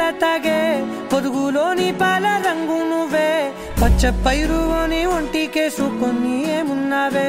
తాగే పొదుగులోని పాల రంగు నువ్వే పచ్చ పైరుని ఒంటికేసుకొని ఏమున్నావే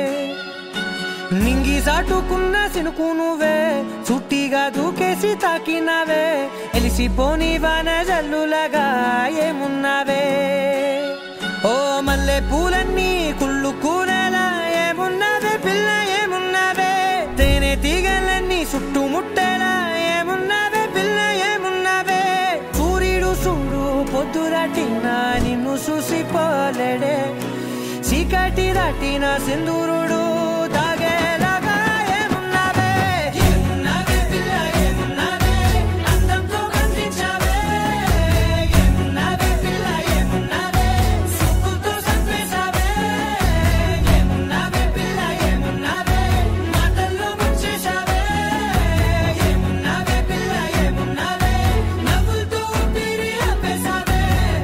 నింగి సాటుకున్న సినుకు నువ్వే చుట్టిగా దూకేసి తాకినావే ఎలిసిపోని వాన జల్లులగా ఏమున్నావే ఓ మల్లె పూలన్నీ కుళ్ళు కూరలా ఏమున్నావే పిల్ల ఏమున్నావే తేనె తీగలన్నీ చుట్టుముట్టేలా ఏమున్నావే పిల్ల ఏమున్నావే సూర్యుడు చూడు పొద్దురాటిన నిన్ను చూసిపోలేడే చీకటి దాటిన సింధూరుడు తాగేలాగా ఏమున్నావే ఏమున్నావే పిల్ల ఏమున్నావే అందంతో కనిపించావే ఏమున్నావే పిల్ల ఏమున్నావే సుక్కుతో చంపేశావే ఏమున్నావే పిల్ల ఏమున్నావే మాటల్లో ముంచేశావే ఏమున్నావే పిల్ల ఏమున్నావే నవ్వులతో ఊపిరి ఆపేశావే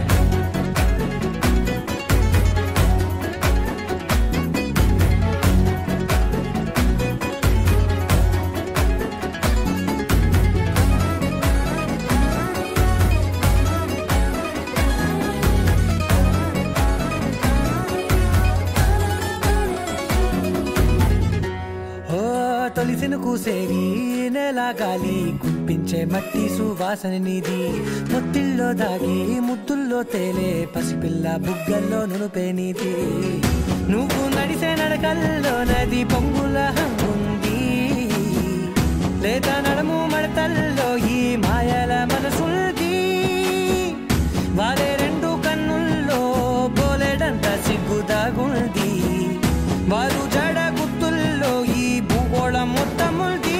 ఓ తొలిసిన కూసేరి నెల గాలి గుప్పించే మట్టి సువాసన నీది ముత్తిల్లో దాగి ముద్దుల్లో తేలే పసిపిల్ల బుగ్గల్లో నునుపే నీది నువ్వు నడిసే నడకల్లో నది పొంగుల హంగుంది లేదా నడము మడతల్లో ఈ మాయల మనసుంది వారే రెండు కన్నుల్లో బోలెడంత సిగ్గు దాగుంది వారు జడ గుర్తుల్లో ఈ భూగోళం మొత్తముంది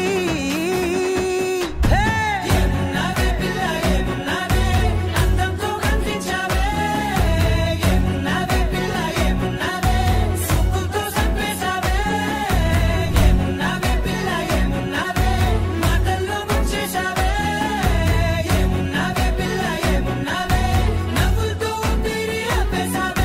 హే! ఏమున్నావే పిల్ల, ఏమున్నావే? అందంతో కనిపించావే. ఏమున్నావే పిల్ల, ఏమున్నావే? సుక్కుతో చంపేశావే. ఏమున్నావే పిల్ల, ఏమున్నావే? మాటల్లో ముంచేశావే. ఏమున్నావే పిల్ల, ఏమున్నావే? నవ్వులతో ఊపిరి ఆపేశావే.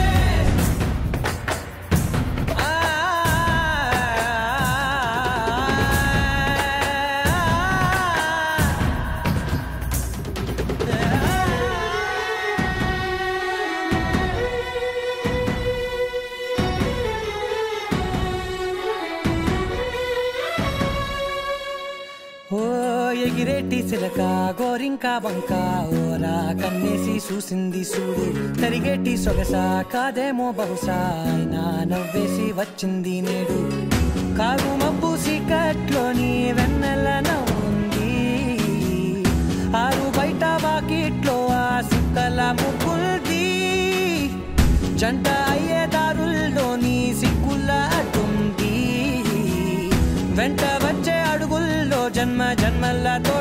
ఓ ఎగిరేటి సిలక గోరింక వంక ఓరా కన్నేసి చూసింది చూడు తరిగేటి సొగస కాదేమో బహుశా అయినా నవ్వేసి వచ్చింది నేడు కాగు మబ్బు సీకట్లోని వెన్నెల నవ్వుంది ఆరు బయట వాకిట్లో ఆ సుక్కల ముగ్గుల్ది జంట అయ్యే దారుల్లోని సిక్కుల అడ్డుంది వెంట వచ్చే అడుగుల్లో జన్మ జన్మలతో